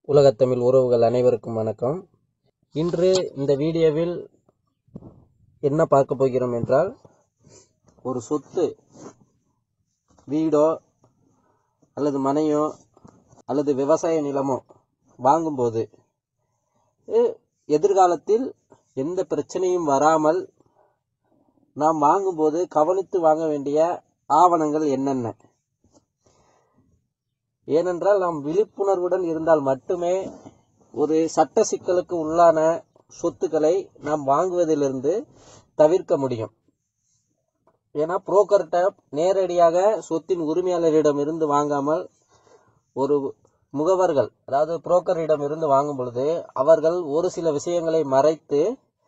உலகத்தமிழ் உறவுகள் அனைவருக்கும் வணக்கம் இன்று இந்த வீடியோவில் என்ன பார்க்க போகிறோம் என்றால் ஒரு சொத்து வீடோ அல்லது மனையோ அல்லது விவசாய நிலமோ வாங்கும்போது எ- எதிர்காலத்தில் எந்த பிரச்சனையும் வராமல் நாம் வாங்கும்போது கவனித்து வாங்க வேண்டிய ஆவணங்கள் என்னென்ன ஏனென்றால் நாம் விழிப்புணர்வுடன் இருந்தால் மட்டுமே ஒரு சட்ட சிக்கலுக்கு உள்ளான சொத்துக்களை நாம் வாங்குவதிலிருந்து தவிர்க்க முடியும் ஏன்னா புரோக்கர்கிட்ட நேரடியாக சொத்தின் உரிமையாளரிடம் இருந்து வாங்காமல் ஒரு முகவர்கள் அதாவது புரோக்கரிடம் இருந்து வாங்கும் பொழுது அவர்கள் ஒரு சில விஷயங்களை மறைத்து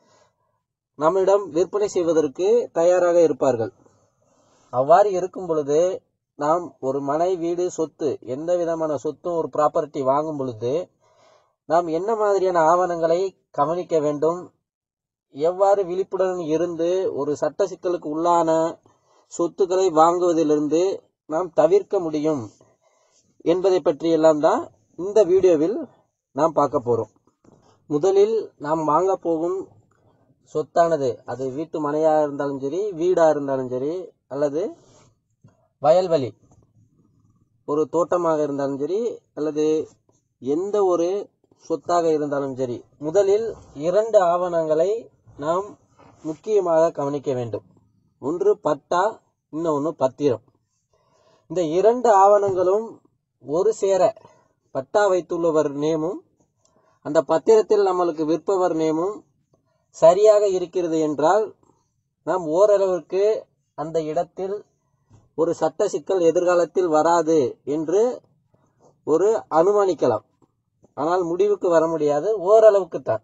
நம்மிடம் விற்பனை செய்வதற்கு தயாராக இருப்பார்கள் அவ்வாறு இருக்கும் பொழுது நாம் ஒரு மனை வீடு சொத்து எந்த விதமான சொத்தும் ஒரு ப்ராப்பர்ட்டி வாங்கும் பொழுது நாம் என்ன மாதிரியான ஆவணங்களை கவனிக்க வேண்டும் எவ்வாறு விழிப்புடன் இருந்து ஒரு சட்ட சிக்கலுக்கு உள்ளான சொத்துக்களை வாங்குவதிலிருந்து நாம் தவிர்க்க முடியும் என்பதை பற்றியெல்லாம் தான் இந்த வீடியோவில் நாம் பார்க்க போகிறோம் முதலில் நாம் வாங்க போகும் சொத்தானது அது வீட்டு மனையாக இருந்தாலும் சரி வீடாக இருந்தாலும் சரி அல்லது வயல்வெளி ஒரு தோட்டமாக இருந்தாலும் சரி அல்லது எந்த ஒரு சொத்தாக இருந்தாலும் சரி முதலில் இரண்டு ஆவணங்களை நாம் முக்கியமாக கவனிக்க வேண்டும் ஒன்று பட்டா இன்னொன்று பத்திரம் இந்த இரண்டு ஆவணங்களும் ஒரு சேர பட்டா வைத்துள்ளவர் நேமும் அந்த பத்திரத்தில் நம்மளுக்கு விற்பவர் நேமும் சரியாக இருக்கிறது என்றால் நாம் ஓரளவிற்கு அந்த இடத்தில் ஒரு சட்ட சிக்கல் எதிர்காலத்தில் வராது என்று ஒரு அனுமானிக்கலாம் ஆனால் முடிவுக்கு வர முடியாது ஓரளவுக்கு தான்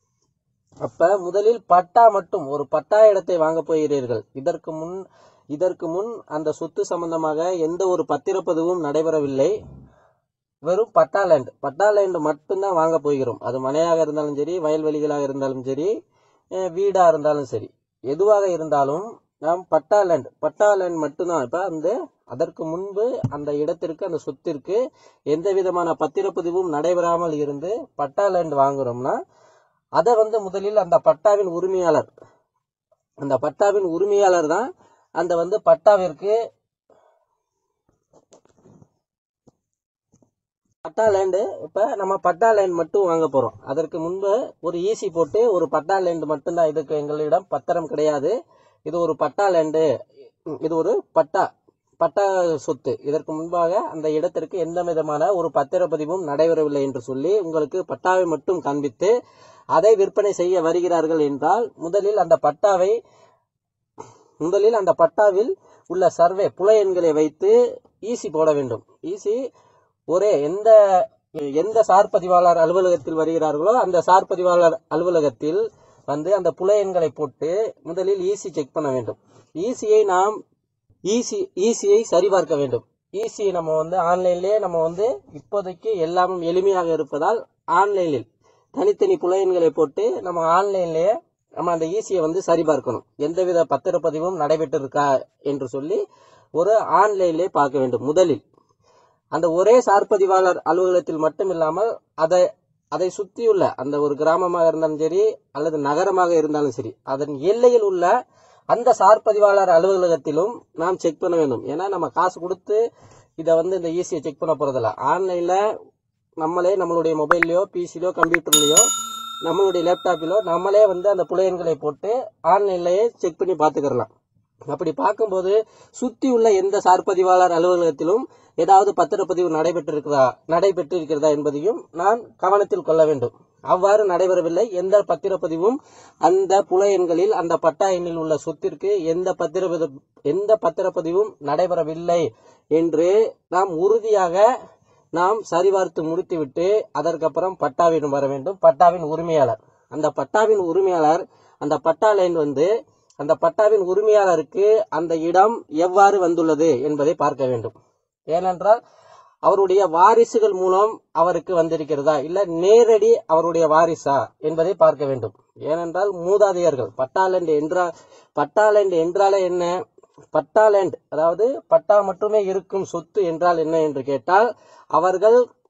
அப்ப முதலில் பட்டா மட்டும் ஒரு பட்டா இடத்தை வாங்க போகிறீர்கள் இதற்கு முன் இதற்கு முன் அந்த சொத்து சம்பந்தமாக எந்த ஒரு பத்திரப்பதிவும் நடைபெறவில்லை வெறும் பட்டா லேண்ட் பட்டா லேண்ட் மட்டும்தான் வாங்க போகிறோம் அது மனையாக இருந்தாலும் சரி வயல்வெளிகளாக இருந்தாலும் சரி அஹ் வீடா இருந்தாலும் சரி எதுவாக இருந்தாலும் நாம் பட்டா லேண்ட் பட்டா லேண்ட் மட்டும்தான் இப்ப அந்த அதற்கு முன்பு அந்த இடத்திற்கு அந்த சொத்திற்கு எந்த விதமான பத்திரப்பதிவும் நடைபெறாமல் இருந்து பட்டா லேண்ட் வாங்குறோம்னா அதை வந்து முதலில் அந்த பட்டாவின் உரிமையாளர் அந்த பட்டாவின் உரிமையாளர் தான் அந்த வந்து பட்டாவிற்கு பட்டா லேண்டு இப்போ நம்ம பட்டா லேண்ட் மட்டும் வாங்க போகிறோம் அதற்கு முன்பு ஒரு ஈசி போட்டு ஒரு பட்டா லேண்டு மட்டும்தான் இதுக்கு எங்களிடம் பத்திரம் கிடையாது இது ஒரு பட்டா லேண்டு இது ஒரு பட்டா பட்டா சொத்து இதற்கு முன்பாக அந்த இடத்திற்கு எந்த விதமான ஒரு பத்திரப்பதிவும் நடைபெறவில்லை என்று சொல்லி உங்களுக்கு பட்டாவை மட்டும் காண்பித்து அதை விற்பனை செய்ய வருகிறார்கள் என்றால் முதலில் அந்த பட்டாவை முதலில் அந்த பட்டாவில் உள்ள சர்வே புல எண்களை வைத்து ஈசி போட வேண்டும் ஈசி ஒரே எந்த எந்த சார் பதிவாளர் அலுவலகத்தில் வருகிறார்களோ அந்த சார் பதிவாளர் அலுவலகத்தில் வந்து அந்த புல எண்களை போட்டு முதலில் ஈசி செக் பண்ண வேண்டும் ஈசியை நாம் ஈசி ஈசியை சரிபார்க்க வேண்டும் ஈசி நம்ம வந்து ஆன்லைன்லேயே நம்ம வந்து இப்போதைக்கு எல்லாமும் எளிமையாக இருப்பதால் ஆன்லைனில் தனித்தனி புல எண்களை போட்டு நம்ம ஆன்லைன்லேயே நம்ம அந்த ஈசியை வந்து சரிபார்க்கணும் எந்தவித பத்திரப்பதிவும் நடைபெற்று இருக்கா என்று சொல்லி ஒரு ஆன்லைன்லேயே பார்க்க வேண்டும் முதலில் அந்த ஒரே சார்பதிவாளர் அலுவலகத்தில் மட்டும் இல்லாமல் அதை அதை சுற்றியுள்ள அந்த ஒரு கிராமமாக இருந்தாலும் சரி அல்லது நகரமாக இருந்தாலும் சரி அதன் எல்லையில் உள்ள அந்த சார்பதிவாளர் அலுவலகத்திலும் நாம் செக் பண்ண வேண்டும் ஏன்னா நம்ம காசு கொடுத்து இதை வந்து இந்த ஈஸியை செக் பண்ண போறதில்ல ஆன்லைனில் நம்மளே நம்மளுடைய மொபைல்லையோ பிசிலையோ கம்ப்யூட்டர்லையோ நம்மளுடைய லேப்டாப்பிலோ நம்மளே வந்து அந்த புலையன்களை போட்டு ஆன்லைன்லயே செக் பண்ணி பார்த்துக்கிறலாம் அப்படி பார்க்கும்போது சுத்தி உள்ள எந்த சார்பதிவாளர் அலுவலகத்திலும் ஏதாவது பத்திரப்பதிவு நடைபெற்றிருக்கிறதா நடைபெற்றிருக்கிறதா என்பதையும் நான் கவனத்தில் கொள்ள வேண்டும் அவ்வாறு நடைபெறவில்லை எந்த பத்திரப்பதிவும் அந்த புல எண்களில் அந்த பட்டா எண்ணில் உள்ள சொத்திற்கு எந்த பத்திரப்பதி எந்த பத்திரப்பதிவும் நடைபெறவில்லை என்று நாம் உறுதியாக நாம் சரிபார்த்து முடித்துவிட்டு அதற்கப்புறம் பட்டாவிடம் வர வேண்டும் பட்டாவின் உரிமையாளர் அந்த பட்டாவின் உரிமையாளர் அந்த பட்டா லைன் வந்து அந்த பட்டாவின் உரிமையாளருக்கு அந்த இடம் எவ்வாறு வந்துள்ளது என்பதை பார்க்க வேண்டும் ஏனென்றால் அவருடைய வாரிசுகள் மூலம் அவருக்கு வந்திருக்கிறதா இல்ல நேரடி அவருடைய வாரிசா என்பதை பார்க்க வேண்டும் ஏனென்றால் மூதாதையர்கள் பட்டாலண்ட் என்றால் பட்டாலண்ட் என்றாலே என்ன பட்டா லேண்ட் அதாவது பட்டா மட்டுமே இருக்கும் சொத்து என்றால் என்ன என்று கேட்டால் அவர்கள்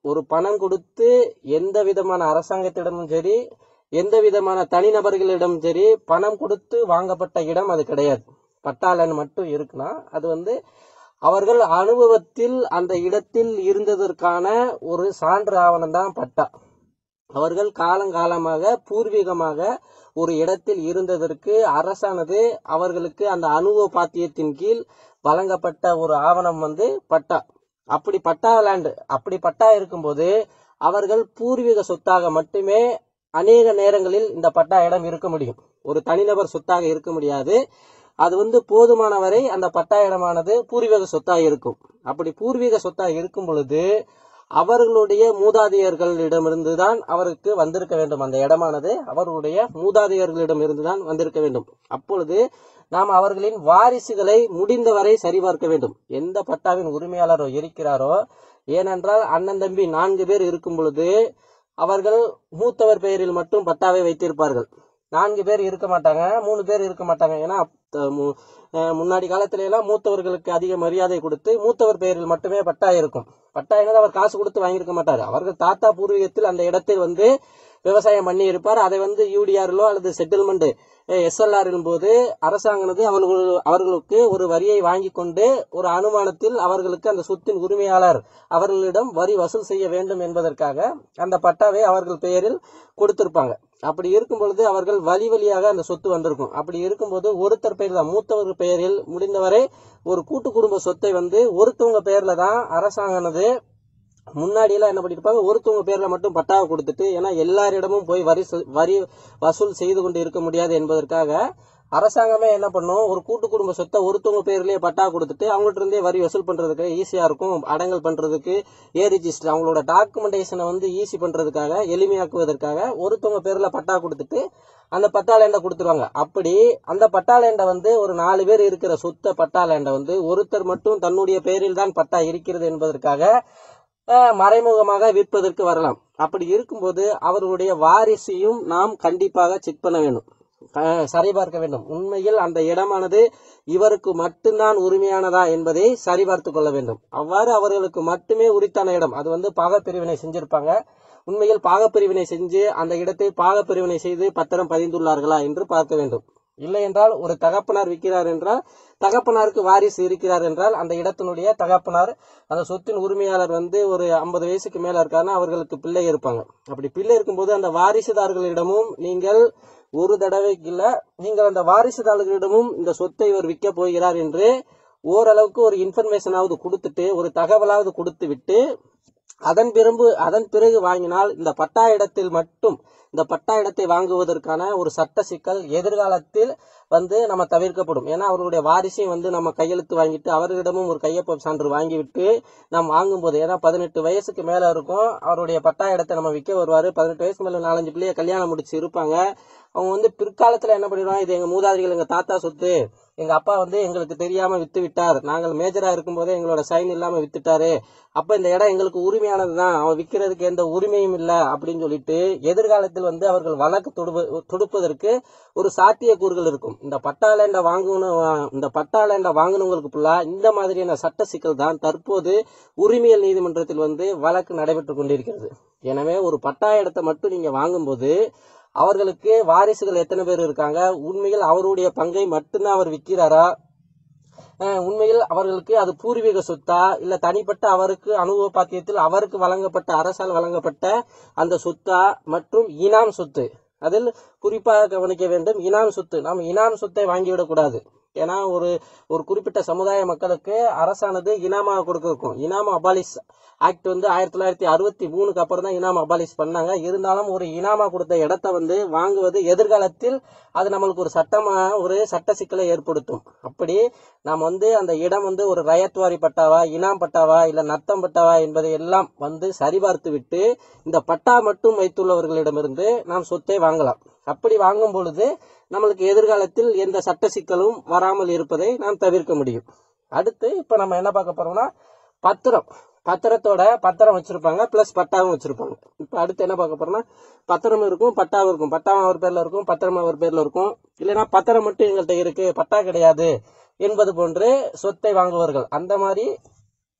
ஒரு பணம் கொடுத்து எந்த விதமான அரசாங்கத்திடமும் சரி எந்த விதமான தனிநபர்களிடம் சரி பணம் கொடுத்து வாங்கப்பட்ட இடம் அது கிடையாது பட்டாளன் மட்டும் இருக்குன்னா அது வந்து அவர்கள் அனுபவத்தில் அந்த இடத்தில் இருந்ததற்கான ஒரு சான்று ஆவணம் தான் பட்டா அவர்கள் காலங்காலமாக பூர்வீகமாக ஒரு இடத்தில் இருந்ததற்கு அரசானது அவர்களுக்கு அந்த அனுபவ பாத்தியத்தின் கீழ் வழங்கப்பட்ட ஒரு ஆவணம் வந்து பட்டா அப்படி பட்டா லேண்ட் அப்படி பட்டா இருக்கும்போது அவர்கள் பூர்வீக சொத்தாக மட்டுமே அநேக நேரங்களில் இந்த பட்டா இடம் இருக்க முடியும் ஒரு தனிநபர் சொத்தாக இருக்க முடியாது அது வந்து போதுமான வரை அந்த பட்டா இடமானது பூர்வீக சொத்தாக இருக்கும் அப்படி பூர்வீக சொத்தாக இருக்கும் பொழுது அவர்களுடைய மூதாதையர்களிடமிருந்து தான் அவருக்கு வந்திருக்க வேண்டும் அந்த இடமானது அவர்களுடைய மூதாதையர்களிடம் இருந்துதான் வந்திருக்க வேண்டும் அப்பொழுது நாம் அவர்களின் வாரிசுகளை முடிந்தவரை சரிபார்க்க வேண்டும் எந்த பட்டாவின் உரிமையாளரோ இருக்கிறாரோ ஏனென்றால் அண்ணன் தம்பி நான்கு பேர் இருக்கும் பொழுது அவர்கள் மூத்தவர் பெயரில் மட்டும் பட்டாவை வைத்திருப்பார்கள் நான்கு பேர் இருக்க மாட்டாங்க மூணு பேர் இருக்க மாட்டாங்க ஏன்னா அப்- மு- அஹ் முன்னாடி காலத்துல எல்லாம் மூத்தவர்களுக்கு அதிக மரியாதை கொடுத்து மூத்தவர் பெயரில் மட்டுமே பட்டா இருக்கும் பட்டா என்னது அவர் காசு கொடுத்து வாங்கியிருக்க மாட்டார் அவர்கள் தாத்தா பூர்வீகத்தில் அந்த இடத்தில் வந்து விவசாயம் பண்ணி இருப்பார் அதை வந்து யூடிஆர்லோ அல்லது செட்டில்மெண்ட் எஸ்எல்ஆரின் போது அரசாங்கனது அவர்கள் அவர்களுக்கு ஒரு வரியை வாங்கி கொண்டு ஒரு அனுமானத்தில் அவர்களுக்கு அந்த சொத்தின் உரிமையாளர் அவர்களிடம் வரி வசூல் செய்ய வேண்டும் என்பதற்காக அந்த பட்டாவை அவர்கள் பெயரில் கொடுத்திருப்பாங்க அப்படி இருக்கும் பொழுது அவர்கள் வழி வழியாக அந்த சொத்து வந்திருக்கும் அப்படி இருக்கும்போது ஒருத்தர் பெயர் தான் மூத்தவர் பெயரில் முடிந்தவரை ஒரு கூட்டு குடும்ப சொத்தை வந்து ஒருத்தவங்க பெயர்ல தான் அரசாங்கனது முன்னாடி எல்லாம் என்ன பண்ணிருப்பாங்க ஒருத்தவங்க பேர்ல மட்டும் பட்டாவை கொடுத்துட்டு ஏன்னா எல்லாரிடமும் போய் வரி செ- வரி வசூல் செய்து கொண்டு இருக்க முடியாது என்பதற்காக அரசாங்கமே என்ன பண்ணும் ஒரு கூட்டு குடும்ப சொத்தை ஒருத்தவங்க பேர்லயே பட்டா கொடுத்துட்டு அவங்கள்ட்ட இருந்தே வரி வசூல் பண்றதுக்கு ஈஸியா இருக்கும் அடங்கல் பண்றதுக்கு ஏ ரிஜிஸ்டர் அவங்களோட டாக்குமெண்டேஷனை வந்து ஈஸி பண்றதுக்காக எளிமையாக்குவதற்காக ஒருத்தவங்க பேர்ல பட்டா கொடுத்துட்டு அந்த பட்டா லேண்டை கொடுத்துருவாங்க அப்படி அந்த பட்டா லேண்டை வந்து ஒரு நாலு பேர் இருக்கிற சொத்த பட்டா லேண்டை வந்து ஒருத்தர் மட்டும் தன்னுடைய பெயரில் தான் பட்டா இருக்கிறது என்பதற்காக அஹ், மறைமுகமாக விற்பதற்கு வரலாம் அப்படி இருக்கும்போது அவர்களுடைய வாரிசையும் நாம் கண்டிப்பாக செக் பண்ண வேண்டும் அஹ், சரிபார்க்க வேண்டும் உண்மையில் அந்த இடமானது இவருக்கு மட்டும்தான் உரிமையானதா என்பதை சரிபார்த்து கொள்ள வேண்டும் அவ்வாறு அவர்களுக்கு மட்டுமே உரித்தான இடம் அது வந்து பாகப்பிரிவினை செஞ்சிருப்பாங்க உண்மையில் பாகப்பிரிவினை செஞ்சு அந்த இடத்தை பாகப்பிரிவினை செய்து பத்திரம் பதிந்துள்ளார்களா என்று பார்க்க வேண்டும் இல்லை என்றால் ஒரு தகப்பனார் விற்கிறார் என்றால் தகப்பனாருக்கு வாரிசு இருக்கிறார் என்றால் அந்த இடத்தினுடைய தகப்பனார் அந்த சொத்தின் உரிமையாளர் வந்து ஒரு ஐம்பது வயசுக்கு மேல இருக்காருன்னா அவர்களுக்கு பிள்ளை இருப்பாங்க அப்படி பிள்ளை இருக்கும்போது அந்த வாரிசுதாரர்களிடமும் நீங்கள் ஒரு தடவைக்கு இல்ல நீங்கள் அந்த வாரிசுதாரர்களிடமும் இந்த சொத்தை இவர் விற்க போகிறார் என்று ஓரளவுக்கு ஒரு இன்ஃபர்மேஷனாவது கொடுத்துட்டு ஒரு தகவலாவது கொடுத்து விட்டு அதன் பிறகு அதன் பிறகு வாங்கினால் இந்த பட்டா இடத்தில் மட்டும் இந்த பட்டா இடத்தை வாங்குவதற்கான ஒரு சட்ட சிக்கல் எதிர்காலத்தில் வந்து நம்ம தவிர்க்கப்படும் ஏன்னா அவர்களுடைய வாரிசையும் வந்து நம்ம கையெழுத்து வாங்கிட்டு அவர்களிடமும் ஒரு கையொப்பம் சான்று வாங்கிவிட்டு நாம் வாங்கும்போது ஏன்னா பதினெட்டு வயசுக்கு மேல இருக்கும் அவருடைய பட்டா இடத்தை நம்ம விற்க வருவாரு பதினெட்டு வயசுக்கு மேல நாலஞ்சு பிள்ளைய கல்யாணம் முடிச்சு இருப்பாங்க அவங்க வந்து பிற்காலத்துல என்ன பண்ணிடுவாங்க இது எங்க மூதாதிகள் எங்க தாத்தா சொத்து எங்க அப்பா வந்து எங்களுக்கு தெரியாம வித்து விட்டார் நாங்கள் மேஜரா இருக்கும்போதே எங்களோட சைன் இல்லாம வித்துட்டாரு அப்ப இந்த இடம் எங்களுக்கு உரிமையானது தான் அவன் விற்கிறதுக்கு எந்த உரிமையும் இல்ல அப்படின்னு சொல்லிட்டு எதிர்காலத்தில் வந்து அவர்கள் வழக்கு தொடுப்ப தொடுப்பதற்கு ஒரு சாத்தியக்கூறுகள் இருக்கும் இந்த பட்டா லேண்டை வாங்கணும் இந்த பட்டா லேண்டை வாங்கினவங்களுக்கு ஃபுல்லா இந்த மாதிரியான சட்ட சிக்கல் தான் தற்போது உரிமையல் நீதிமன்றத்தில் வந்து வழக்கு நடைபெற்று கொண்டிருக்கிறது எனவே ஒரு பட்டா இடத்தை மட்டும் நீங்க வாங்கும்போது அவர்களுக்கு வாரிசுகள் எத்தனை பேர் இருக்காங்க உண்மையில் அவருடைய பங்கை மட்டும்தான் அவர் விற்கிறாரா அஹ் உண்மையில் அவர்களுக்கு அது பூர்வீக சொத்தா இல்ல தனிப்பட்ட அவருக்கு அனுபவ பாத்தியத்தில் அவருக்கு வழங்கப்பட்ட அரசால் வழங்கப்பட்ட அந்த சொத்தா மற்றும் இனாம் சொத்து அதில் குறிப்பாக கவனிக்க வேண்டும் இனாம் சொத்து நாம் இனாம் சொத்தை வாங்கிவிடக் கூடாது ஏன்னா ஒரு ஒரு குறிப்பிட்ட சமுதாய மக்களுக்கு அரசானது இனாமாக கொடுக்கும் இனாம் அபாலிஸ் ஆக்ட் வந்து ஆயிரத்தி தொள்ளாயிரத்தி அறுபத்தி மூணுக்கு அப்புறம் தான் இனாம் அபாலிஷ் பண்ணாங்க இருந்தாலும் ஒரு இனாமா கொடுத்த இடத்த வந்து வாங்குவது எதிர்காலத்தில் அது நம்மளுக்கு ஒரு சட்டமா ஒரு சட்ட சிக்கலை ஏற்படுத்தும் அப்படி நாம் வந்து அந்த இடம் வந்து ஒரு ரயத்வாரி பட்டாவா இனாம் பட்டாவா இல்ல நத்தம் பட்டாவா என்பதை எல்லாம் வந்து சரிபார்த்து விட்டு இந்த பட்டா மட்டும் வைத்துள்ளவர்களிடமிருந்து நாம் சொத்தை வாங்கலாம் அப்படி வாங்கும் பொழுது நம்மளுக்கு எதிர்காலத்தில் எந்த சட்ட சிக்கலும் வராமல் இருப்பதை நாம் தவிர்க்க முடியும் அடுத்து இப்ப நம்ம என்ன பார்க்க போறோம்னா பத்திரம் பத்திரத்தோட பத்திரம் வச்சிருப்பாங்க பிளஸ் பட்டாவும் வச்சிருப்பாங்க இப்ப அடுத்து என்ன பார்க்க போறோம்னா பத்திரம் இருக்கும் பட்டாவும் இருக்கும் பட்டாவும் அவர் பேர்ல இருக்கும் பத்திரம் அவர் பேர்ல இருக்கும் இல்லைன்னா பத்திரம் மட்டும் எங்கள்கிட்ட இருக்கு பட்டா கிடையாது என்பது போன்று சொத்தை வாங்குவார்கள் அந்த மாதிரி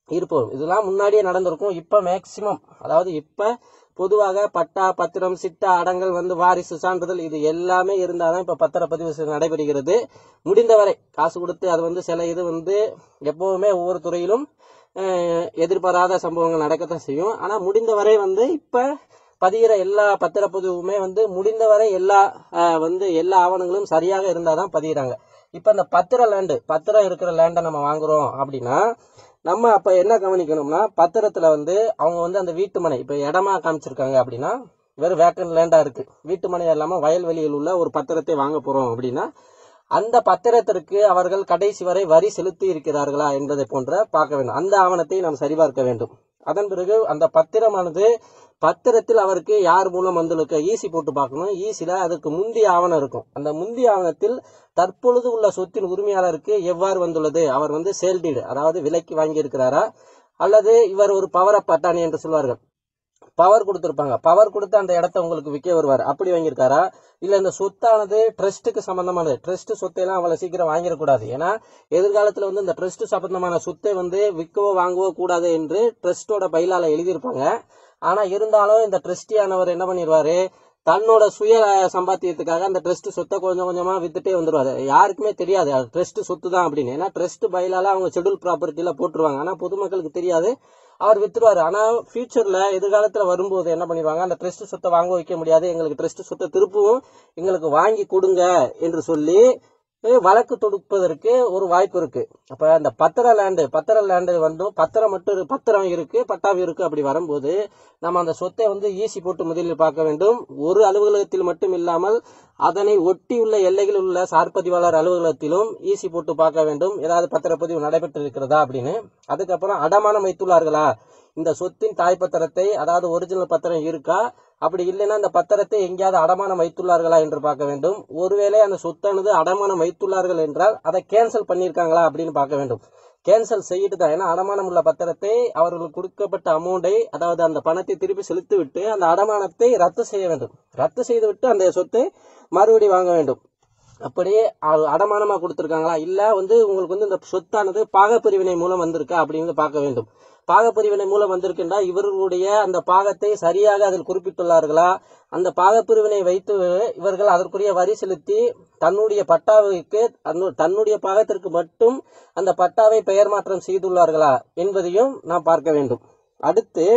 இருப்போம் இதெல்லாம் முன்னாடியே நடந்திருக்கும் இப்ப மேக்சிமம் அதாவது இப்ப பொதுவாக பட்டா பத்திரம் சிட்டா அடங்கல் வந்து வாரிசு சான்றிதழ் இது எல்லாமே இருந்தாதான் இப்ப பத்திரப்பதிவு செ- நடைபெறுகிறது முடிந்தவரை காசு கொடுத்து அது வந்து சில இது வந்து எப்பவுமே ஒவ்வொரு துறையிலும் அஹ், எதிர்பாராத சம்பவங்கள் நடக்கத்தான் செய்யும் ஆனா முடிந்தவரை வந்து இப்ப பதிகிற எல்லா பத்திரப்பதிவுமே வந்து முடிந்தவரை எல்லா அஹ், வந்து எல்லா ஆவணங்களும் சரியாக இருந்தாதான் பதிகிறாங்க இப்ப இந்த பத்திர லேண்டு பத்திரம் இருக்கிற லேண்டை நம்ம வாங்குறோம் அப்படின்னா நம்ம அப்ப என்ன கவனிக்கணும்னா பத்திரத்துல வந்து அவங்க வந்து அந்த வீட்டு மனை இப்ப இடமா காமிச்சிருக்காங்க அப்படின்னா வெறும் வேக்கன் லேண்டா இருக்கு வீட்டு மனை இல்லாம வயல்வெளியில் உள்ள ஒரு பத்திரத்தை வாங்க போறோம் அப்படின்னா அந்த பத்திரத்திற்கு அவர்கள் கடைசி வரை வரி செலுத்தி இருக்கிறார்களா என்பதை போன்ற பார்க்க வேண்டும் அந்த ஆவணத்தை நாம் சரிபார்க்க வேண்டும் அதன் பிறகு அந்த பத்திரமானது பத்திரத்தில் அவருக்கு யார் மூலம் வந்துள்ள ஈசி போட்டு பார்க்கணும் ஈசில அதுக்கு முந்தைய ஆவணம் இருக்கும் அந்த முந்தைய ஆவணத்தில் தற்பொழுது உள்ள சொத்தின் உரிமையாளருக்கு எவ்வாறு வந்துள்ளது அவர் வந்து சேல்டீடு அதாவது விலைக்கு வாங்கி இருக்கிறாரா அல்லது இவர் ஒரு பவர பட்டாணி என்று சொல்வார்கள் பவர் கொடுத்திருப்பாங்க பவர் கொடுத்து அந்த இடத்த உங்களுக்கு விற்க வருவார் அப்படி வாங்கியிருக்காரா இல்ல இந்த சொத்தானது ட்ரஸ்ட்டுக்கு சம்பந்தமானது ட்ரஸ்ட் சொத்தை எல்லாம் அவ்வளவு சீக்கிரம் வாங்கிடக்கூடாது ஏன்னா எதிர்காலத்துல வந்து இந்த ட்ரஸ்ட் சம்பந்தமான சொத்தை வந்து விற்கவோ வாங்கவோ கூடாது என்று ட்ரஸ்டோட பைலால எழுதியிருப்பாங்க ஆனா இருந்தாலும் இந்த ட்ரஸ்டியானவர் என்ன பண்ணிடுவாரு தன்னோட சுய சம்பாத்தியத்துக்காக அந்த ட்ரஸ்ட் சொத்தை கொஞ்சம் கொஞ்சமா வித்துட்டே வந்துருவாரு யாருக்குமே தெரியாது அது ட்ரஸ்ட் சொத்து தான் அப்படின்னு ஏன்னா ட்ரஸ்ட் பைலால அவங்க ஷெட்யூல் ப்ராப்பர்ட்டில போட்டுருவாங்க ஆனா பொதுமக்களுக்கு தெரியாது அவர் வித்துருவாரு ஆனா ஃபியூச்சர்ல எதிர்காலத்துல வரும்போது என்ன பண்ணிடுவாங்க அந்த ட்ரஸ்ட் சொத்தை வாங்க வைக்க முடியாது எங்களுக்கு ட்ரஸ்ட் சொத்தை திருப்பவும் எங்களுக்கு வாங்கி கொடுங்க என்று சொல்லி அஹ், வழக்கு தொடுப்பதற்கு ஒரு வாய்ப்பு இருக்கு அப்ப அந்த பத்திர லேண்டு பத்திர லேண்டு வந்து பத்திரம் மட்டும் இரு- பத்திரம் இருக்கு பட்டாவி இருக்கு அப்படி வரும்போது நம்ம அந்த சொத்தை வந்து ஈசி போட்டு முதலில் பார்க்க வேண்டும் ஒரு அலுவலகத்தில் மட்டும் இல்லாமல் அதனை ஒட்டியுள்ள எல்லைகளில் உள்ள சார்பதிவாளர் அலுவலகத்திலும் ஈசி போட்டு பார்க்க வேண்டும் ஏதாவது பத்திரப்பதிவு நடைபெற்று இருக்கிறதா அப்படின்னு அதுக்கப்புறம் அடமானம் வைத்துள்ளார்களா இந்த சொத்தின் தாய் பத்திரத்தை அதாவது ஒரிஜினல் பத்திரம் இருக்கா அப்படி இல்லைன்னா அந்த பத்திரத்தை எங்கேயாவது அடமானம் வைத்துள்ளார்களா என்று பார்க்க வேண்டும் ஒருவேளை அந்த சொத்தானது அடமானம் வைத்துள்ளார்கள் என்றால் அதை கேன்சல் பண்ணியிருக்காங்களா அப்படின்னு பார்க்க வேண்டும் கேன்சல் செய்யிட்டு தான் ஏன்னா அடமானம் உள்ள பத்திரத்தை அவர்களுக்கு கொடுக்கப்பட்ட அமௌண்டை அதாவது அந்த பணத்தை திருப்பி செலுத்திவிட்டு அந்த அடமானத்தை ரத்து செய்ய வேண்டும் ரத்து செய்துவிட்டு அந்த சொத்தை மறுபடி வாங்க வேண்டும் அப்படியே அ- அடமானமா கொடுத்திருக்காங்களா இல்ல வந்து உங்களுக்கு வந்து இந்த சொத்தானது பாகப்பிரிவினை மூலம் வந்திருக்கா அப்படிங்கிறத பார்க்க வேண்டும் பாகப்பிரிவினை மூலம் வந்திருக்கின்றா இவர்களுடைய அந்த பாகத்தை சரியாக அதில் குறிப்பிட்டுள்ளார்களா அந்த பாகப்பிரிவினை வைத்து இவர்கள் அதற்குரிய வரி செலுத்தி தன்னுடைய பட்டாவுக்கு தன்னு- தன்னுடைய பாகத்திற்கு மட்டும் அந்த பட்டாவை பெயர் மாற்றம் செய்துள்ளார்களா என்பதையும் நாம் பார்க்க வேண்டும் அடுத்து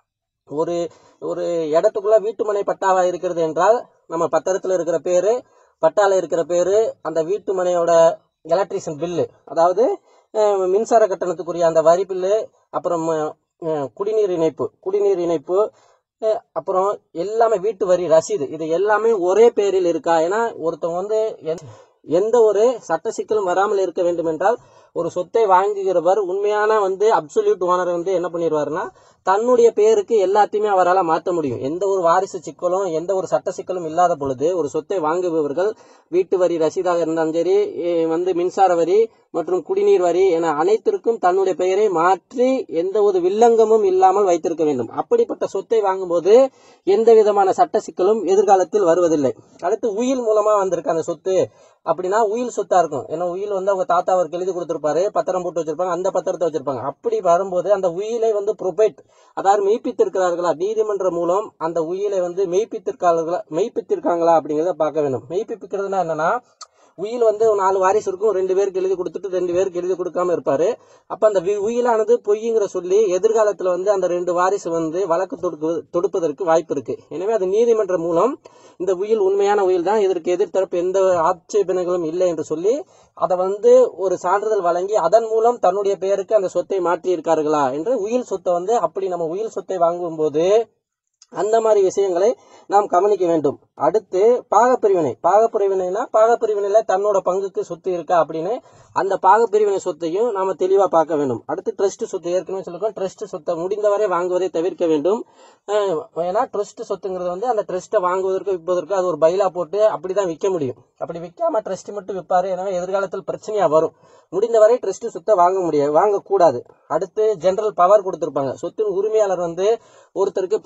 ஒரு ஒரு இடத்துக்குள்ள வீட்டுமனை பட்டாவா இருக்கிறது என்றால் நம்ம பத்திரத்துல இருக்கிற பேரு பட்டால இருக்கிற பேரு அந்த வீட்டுமனையோட எலக்ட்ரிஷியன் பில்லு அதாவது அஹ், மின்சார கட்டணத்துக்குரிய அந்த வரி பில்லு அப்புறம் அஹ், குடிநீர் இணைப்பு குடிநீர் இணைப்பு அஹ், அப்புறம் எல்லாமே வீட்டு வரி ரசீது இது எல்லாமே ஒரே பேரில் இருக்கா ஏன்னா ஒருத்தவங்க வந்து எந்த- எந்த ஒரு சட்ட சிக்கலும் வராமல் இருக்க வேண்டும் என்றால் ஒரு சொத்தை வாங்குகிறவர் உண்மையான வந்து அப்சல்யூட் ஓனர் வந்து என்ன பண்ணிடுவாருன்னா தன்னுடைய பேருக்கு எல்லாத்தையுமே அவரால் மாற்ற முடியும் எந்த ஒரு வாரிசு சிக்கலும் எந்த ஒரு சட்ட சிக்கலும் இல்லாத பொழுது ஒரு சொத்தை வாங்குபவர்கள் வீட்டு வரி ரசீதாக இருந்தாலும் சரி எ- வந்து மின்சார வரி மற்றும் குடிநீர் வரி என அனைத்திற்கும் தன்னுடைய பெயரை மாற்றி எந்த ஒரு வில்லங்கமும் இல்லாமல் வைத்திருக்க வேண்டும் அப்படிப்பட்ட சொத்தை வாங்கும்போது எந்த விதமான சட்ட சிக்கலும் எதிர்காலத்தில் வருவதில்லை அடுத்து உயில் மூலமா வந்திருக்கு அந்த சொத்து அப்படின்னா உயில் சொத்தா இருக்கும் ஏன்னா உயில் வந்து அவங்க தாத்தா அவருக்கு எழுதி கொடுத்திருப்பாரு பத்திரம் போட்டு வச்சிருப்பாங்க அந்த பத்திரத்தை வச்சிருப்பாங்க அப்படி வரும்போது அந்த உயிலை வந்து ப்ரொபைட் அதாவது மெய்ப்பித்திருக்கிறார்களா நீதிமன்றம் மூலம் அந்த உயிலை வந்து மெய்ப்பித்திருக்கார்களா மெய்ப்பித்திருக்காங்களா அப்படிங்கிறத பார்க்க வேண்டும் மெய்ப்பிக்கிறதுனா என்னன்னா உயில் வந்து நாலு வாரிசு இருக்கும் ரெண்டு பேருக்கு எழுதி கொடுத்துட்டு ரெண்டு பேருக்கு எழுதி கொடுக்காம இருப்பாரு அப்ப அந்த வி- உயிலானது பொய்ங்கிற சொல்லி எதிர்காலத்துல வந்து அந்த ரெண்டு வாரிசு வந்து வழக்கு தொடுக்கு தொடுப்பதற்கு வாய்ப்பு இருக்கு எனவே அது நீதிமன்றம் மூலம் இந்த உயில் உண்மையான உயில் தான் இதற்கு எதிர்த்தரப்பு எந்த ஆட்சேபனைகளும் இல்லை என்று சொல்லி அதை வந்து ஒரு சான்றிதழ் வழங்கி அதன் மூலம் தன்னுடைய பெயருக்கு அந்த சொத்தை மாற்றி இருக்கார்களா என்று உயில் சொத்தை வந்து அப்படி நம்ம உயில் சொத்தை வாங்கும்போது அந்த மாதிரி விஷயங்களை நாம் கவனிக்க வேண்டும் அடுத்து பாகப்பிரிவினை பாகப்பிரிவினைனா பாகப்பிரிவினையில தன்னோட பங்குக்கு சொத்து இருக்கா அப்படின்னு அந்த பாகப்பிரிவினை சொத்தையும் நாம தெளிவா பார்க்க வேண்டும் அடுத்து ட்ரஸ்ட் சொத்து ஏற்கனவே சொல்லிருக்கோம் ட்ரஸ்ட் சொத்தை முடிந்தவரை வாங்குவதை தவிர்க்க வேண்டும் அஹ் ஏன்னா ட்ரஸ்ட் சொத்துங்கிறது வந்து அந்த ட்ரஸ்ட்டை வாங்குவதற்கு விற்பதற்கு அது ஒரு பைலா போட்டு அப்படிதான் விற்க முடியும் அப்படி விற்காம ட்ரஸ்ட் மட்டும் விற்பாரு எனவே எதிர்காலத்தில் பிரச்சனையா வரும் முடிந்தவரை ட்ரஸ்ட் சொத்தை வாங்க முடியாது வாங்கக்கூடாது அடுத்து ஜெனரல் பவர் கொடுத்திருப்பாங்க சொத்தின் உரிமையாளர் வந்து ஒருத்தருக்கு பவர் கொடுத்திருப்பாங்க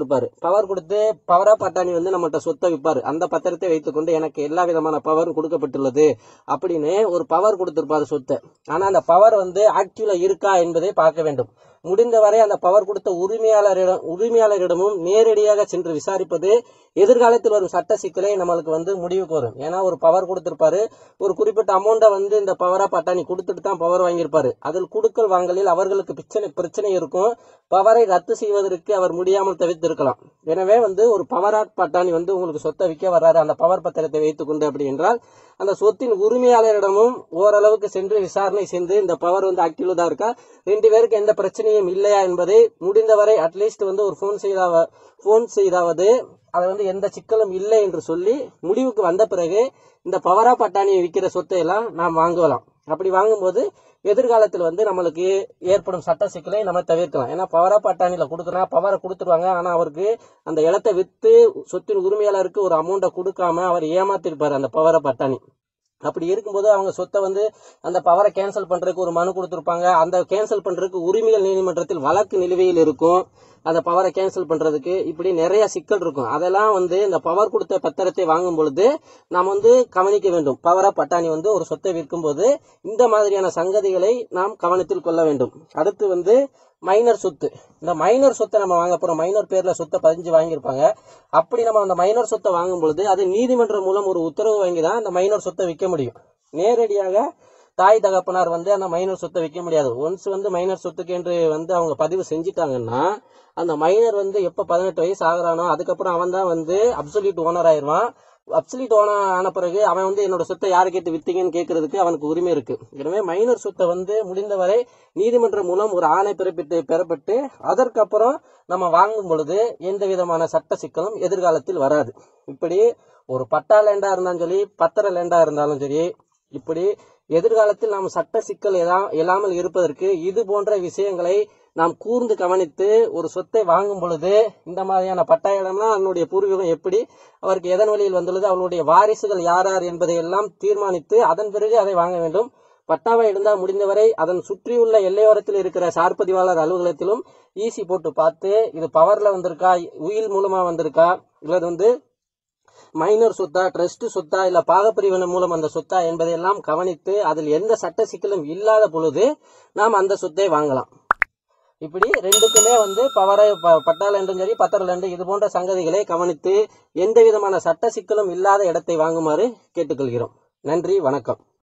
கொடுத்திருப்பாரு பவர் கொடுத்து பவரா பட்டாணி வந்து நம்மகிட்ட சொத்தை விற்பாரு அந்த பத்திரத்தை வைத்துக்கொண்டு எனக்கு எல்லா விதமான பவரும் கொடுக்கப்பட்டுள்ளது அப்படின்னு ஒரு பவர் கொடுத்திருப்பாரு சொத்தை ஆனா அந்த பவர் வந்து ஆக்டிவ்ல இருக்கா என்பதை பார்க்க வேண்டும் முடிந்தவரை அந்த பவர் கொடுத்த உரிமையாளரிடம் உரிமையாளரிடமும் நேரடியாக சென்று விசாரிப்பது எதிர்காலத்தில் வரும் சட்ட சிக்கலை நம்மளுக்கு வந்து முடிவுக்கு வரும் ஏன்னா ஒரு பவர் கொடுத்திருப்பாரு ஒரு குறிப்பிட்ட அமௌண்ட்டை வந்து இந்த பவரா பட்டாணி கொடுத்துட்டு தான் பவர் வாங்கியிருப்பாரு அதில் குடுக்கல் வாங்கலில் அவர்களுக்கு பிரச்சனை பிரச்சனை இருக்கும் பவரை ரத்து செய்வதற்கு அவர் முடியாமல் தவிர்த்திருக்கலாம் எனவே வந்து ஒரு பவரா பட்டாணி வந்து உங்களுக்கு சொத்தை விற்க வர்றாரு அந்த பவர் பத்திரத்தை வைத்துக்கொண்டு அப்படி என்றால் அந்த சொத்தின் உரிமையாளரிடமும் ஓரளவுக்கு சென்று விசாரணை செய்து இந்த பவர் வந்து ஆக்டிவ்ல தான் இருக்கா ரெண்டு பேருக்கு எந்த பிரச்சனையும் இல்லையா என்பதை முடிந்தவரை அட்லீஸ்ட் வந்து ஒரு ஃபோன் செய்தா ஃபோன் செய்தாவது அதை வந்து எந்த சிக்கலும் இல்லை என்று சொல்லி முடிவுக்கு வந்த பிறகு இந்த பவரா பட்டாணியை விற்கிற சொத்தை எல்லாம் நாம் வாங்கலாம் அப்படி வாங்கும்போது எதிர்காலத்தில் வந்து நம்மளுக்கு ஏற்படும் சட்ட சிக்கலை நம்ம தவிர்க்கலாம் ஏன்னா பவரா பட்டாணியில் கொடுக்குறா பவரை கொடுத்துருவாங்க ஆனால் அவருக்கு அந்த இடத்த விற்று சொத்தின் உரிமையாளருக்கு ஒரு அமௌண்ட்டை கொடுக்காம அவர் ஏமாத்திருப்பார் அந்த பவரை பட்டாணி அப்படி இருக்கும்போது அவங்க சொத்தை வந்து அந்த பவரை கேன்சல் பண்றதுக்கு ஒரு மனு கொடுத்துருப்பாங்க அந்த கேன்சல் பண்றதுக்கு உரிமைகள் நீதிமன்றத்தில் வழக்கு நிலுவையில் இருக்கும் அந்த பவரை கேன்சல் பண்றதுக்கு இப்படி நிறைய சிக்கல் இருக்கும் அதெல்லாம் வந்து இந்த பவர் கொடுத்த பத்திரத்தை வாங்கும் பொழுது நாம் வந்து கவனிக்க வேண்டும் பவரா பட்டாணி வந்து ஒரு சொத்தை விற்கும் போது இந்த மாதிரியான சங்கதிகளை நாம் கவனத்தில் கொள்ள வேண்டும் அடுத்து வந்து மைனர் சொத்து இந்த மைனர் சொத்தை நம்ம வாங்க போறோம் மைனர் பேர்ல சொத்தை பதிஞ்சு வாங்கியிருப்பாங்க அப்படி நம்ம அந்த மைனர் சொத்தை வாங்கும் பொழுது அது நீதிமன்றம் மூலம் ஒரு உத்தரவு வாங்கி தான் அந்த மைனர் சொத்தை விற்க முடியும் நேரடியாக தாய் தகப்பனார் வந்து அந்த மைனர் சொத்தை விற்க முடியாது ஒன்ஸ் வந்து மைனர் சொத்துக்கு என்று வந்து அவங்க பதிவு செஞ்சிட்டாங்கன்னா அந்த மைனர் வந்து எப்போ பதினெட்டு வயசு ஆகுறானோ அதுக்கப்புறம் அவன் தான் வந்து அப்சல்யூட் ஓனர் ஆயிடுவான் அப்சல்யூட் ஓனர் ஆன பிறகு அவன் வந்து என்னோட சொத்தை யாரை கேட்டு வித்தீங்கன்னு கேட்கறதுக்கு அவனுக்கு உரிமை இருக்கு எனவே மைனர் சொத்தை வந்து முடிந்தவரை நீதிமன்றம் மூலம் ஒரு ஆணை பிறப்பிட்டு பெறப்பட்டு அதற்கப்புறம் நம்ம வாங்கும் பொழுது எந்த விதமான சட்ட சிக்கலும் எதிர்காலத்தில் வராது இப்படி ஒரு பட்டா லேண்டா இருந்தாலும் சரி பத்திர லேண்டா இருந்தாலும் சரி இப்படி எதிர்காலத்தில் நாம் சட்ட சிக்கல் எதா- இல்லாமல் இருப்பதற்கு இது போன்ற விஷயங்களை நாம் கூர்ந்து கவனித்து ஒரு சொத்தை வாங்கும் பொழுது இந்த மாதிரியான பட்டா இடம்லாம் அவனுடைய பூர்வீகம் எப்படி அவருக்கு எதன் வழியில் வந்துள்ளது அவனுடைய வாரிசுகள் யார் யார் என்பதை எல்லாம் தீர்மானித்து அதன் பிறகு அதை வாங்க வேண்டும் பட்டாவை இருந்தால் முடிந்தவரை அதன் சுற்றியுள்ள எல்லையோரத்தில் இருக்கிற சார்பதிவாளர் அலுவலகத்திலும் ஈசி போட்டு பார்த்து இது பவர்ல வந்திருக்கா உயில் மூலமா வந்திருக்கா இல்லது வந்து மைனர் சொத்தா ட்ரஸ்ட் சொத்தா இல்ல பாகப்பிரிவினை மூலம் அந்த சொத்தா என்பதையெல்லாம் கவனித்து அதில் எந்த சட்ட சிக்கலும் இல்லாத பொழுது நாம் அந்த சொத்தை வாங்கலாம் இப்படி ரெண்டுக்குமே வந்து பவரை ப- பட்டா லேண்டும் சரி பத்திர லேண்டு இது போன்ற சங்கதிகளை கவனித்து எந்த விதமான சட்ட சிக்கலும் இல்லாத இடத்தை வாங்குமாறு கேட்டுக்கொள்கிறோம் நன்றி வணக்கம்